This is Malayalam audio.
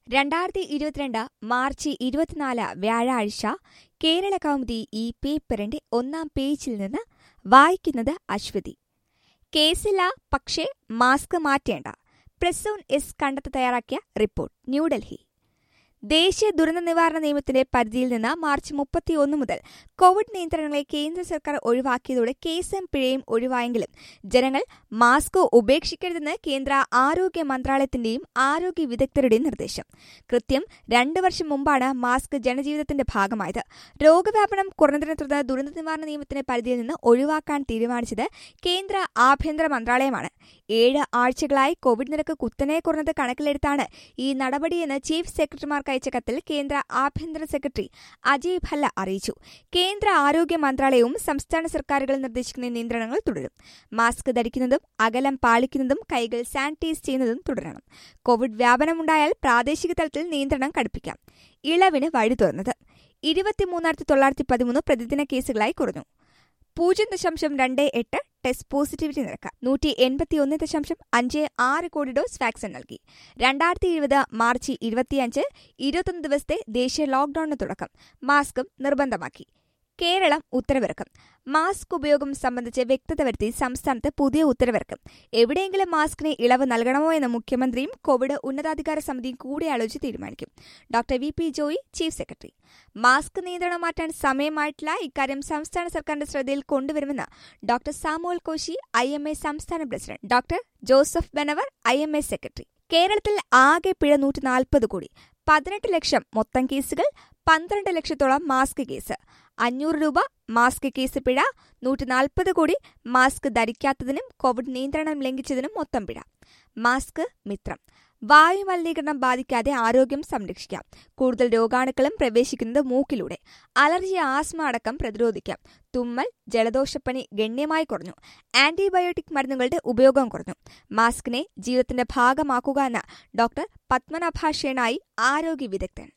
രണ്ടായിരത്തി ഇരുപത്തിരണ്ട് മാർച്ച് ഇരുപത്തിനാല് വ്യാഴാഴ്ച കേരള കൗമുദി ഈ പേപ്പറിന്റെ ഒന്നാം പേജിൽ നിന്ന് വായിക്കുന്നത് അശ്വതി കേസില്ല പക്ഷേ മാസ്ക് മാറ്റേണ്ട പ്രസൂൺ എസ് കണ്ടെത്തി തയ്യാറാക്കിയ റിപ്പോർട്ട് ന്യൂഡൽഹി ദേശീയ ദുരന്ത നിവാരണ നിയമത്തിന്റെ പരിധിയിൽ നിന്ന് മാർച്ച് മുപ്പത്തിയൊന്ന് മുതൽ കോവിഡ് നിയന്ത്രണങ്ങളെ കേന്ദ്ര സർക്കാർ ഒഴിവാക്കിയതോടെ കേസും പിഴയും ഒഴിവായെങ്കിലും ജനങ്ങൾ മാസ്ക് ഉപേക്ഷിക്കരുതെന്ന് കേന്ദ്ര ആരോഗ്യ മന്ത്രാലയത്തിന്റെയും ആരോഗ്യ വിദഗ്ധരുടെയും നിർദ്ദേശം കൃത്യം രണ്ട് വർഷം മുമ്പാണ് മാസ്ക് ജനജീവിതത്തിന്റെ ഭാഗമായത് രോഗവ്യാപനം കുറഞ്ഞതിനെ തുടർന്ന് ദുരന്ത നിവാരണ നിയമത്തിന്റെ പരിധിയിൽ നിന്ന് ഒഴിവാക്കാൻ തീരുമാനിച്ചത് കേന്ദ്ര ആഭ്യന്തര മന്ത്രാലയമാണ് ഏഴ് ആഴ്ചകളായി കോവിഡ് നിരക്ക് കുത്തനെ കുറഞ്ഞത് കണക്കിലെടുത്താണ് ഈ നടപടിയെന്ന് ചീഫ് സെക്രട്ടറിമാർക്ക് അയച്ച കത്തിൽ കേന്ദ്ര ആഭ്യന്തര സെക്രട്ടറി അജയ് ഭല്ല അറിയിച്ചു കേന്ദ്ര ആരോഗ്യ മന്ത്രാലയവും സംസ്ഥാന സർക്കാരുകൾ നിർദ്ദേശിക്കുന്ന നിയന്ത്രണങ്ങൾ തുടരും മാസ്ക് ധരിക്കുന്നതും അകലം പാലിക്കുന്നതും കൈകൾ സാനിറ്റൈസ് ചെയ്യുന്നതും തുടരണം കോവിഡ് വ്യാപനമുണ്ടായാൽ പ്രാദേശിക തലത്തിൽ നിയന്ത്രണം കടുപ്പിക്കാം ഇളവിന് വഴി തുറന്നത് ഇരുപത്തിമൂന്നായിരത്തി തൊള്ളായിരത്തി പതിമൂന്ന് പ്രതിദിന കേസുകളായി കുറഞ്ഞു പൂജ്യം ദശാംശം രണ്ട് എട്ട് ടെസ്റ്റ് പോസിറ്റിവിറ്റി നിരക്ക് നൂറ്റി എൺപത്തിയൊന്ന് ദശാംശം അഞ്ച് ആറ് കോടി ഡോസ് വാക്സിൻ നൽകി രണ്ടായിരത്തി ഇരുപത് മാർച്ച് ഇരുപത്തിയഞ്ച് ഇരുപത്തൊന്ന് ദിവസത്തെ ദേശീയ ലോക്ഡൌണിന് തുടക്കം മാസ്കും നിർബന്ധമാക്കി കേരളം ഉത്തരവിറക്കും മാസ്ക് ഉപയോഗം സംബന്ധിച്ച് വ്യക്തത വരുത്തി സംസ്ഥാനത്ത് പുതിയ ഉത്തരവിറക്കും എവിടെയെങ്കിലും മാസ്കിന് ഇളവ് നൽകണമോ എന്ന് മുഖ്യമന്ത്രിയും കോവിഡ് ഉന്നതാധികാര സമിതിയും കൂടിയാലോചിച്ച് തീരുമാനിക്കും doctor V P Joy chief secretary mask നിയന്ത്രണം മാറ്റാൻ സമയമായിട്ടില്ല ഇക്കാര്യം സംസ്ഥാന സർക്കാരിന്റെ ശ്രദ്ധയിൽ കൊണ്ടുവരുമെന്ന് doctor Samuel Koshy I M A സംസ്ഥാന president doctor Joseph Benavar I M A secretary കേരളത്തിൽ ആകെ പിഴ നൂറ്റി നാൽപ്പത് കോടി പതിനെട്ട് ലക്ഷം മൊത്തം കേസുകൾ പന്ത്രണ്ട് ലക്ഷത്തോളം മാസ്ക് കേസ് അഞ്ഞൂറ് രൂപ മാസ്ക് കേസ് പിഴ നൂറ്റി നാൽപ്പത് കോടി മാസ്ക് ധരിക്കാത്തതിനും കോവിഡ് നിയന്ത്രണം ലംഘിച്ചതിനും മൊത്തം പിഴ മാസ്ക് മിത്രം വായു മലിനീകരണം ബാധിക്കാതെ ആരോഗ്യം സംരക്ഷിക്കാം കൂടുതൽ രോഗാണുക്കളും പ്രവേശിക്കുന്നത് മൂക്കിലൂടെ അലർജി ആസ്മ അടക്കം പ്രതിരോധിക്കാം തുമ്മൽ ജലദോഷപ്പനി ഗണ്യമായി കുറഞ്ഞു ആന്റിബയോട്ടിക് മരുന്നുകളുടെ ഉപയോഗം കുറഞ്ഞു മാസ്കിനെ ജീവിതത്തിന്റെ ഭാഗമാക്കുക എന്ന ഡോക്ടർ പത്മനാഭ ഷേണായി ആരോഗ്യ വിദഗ്ധൻ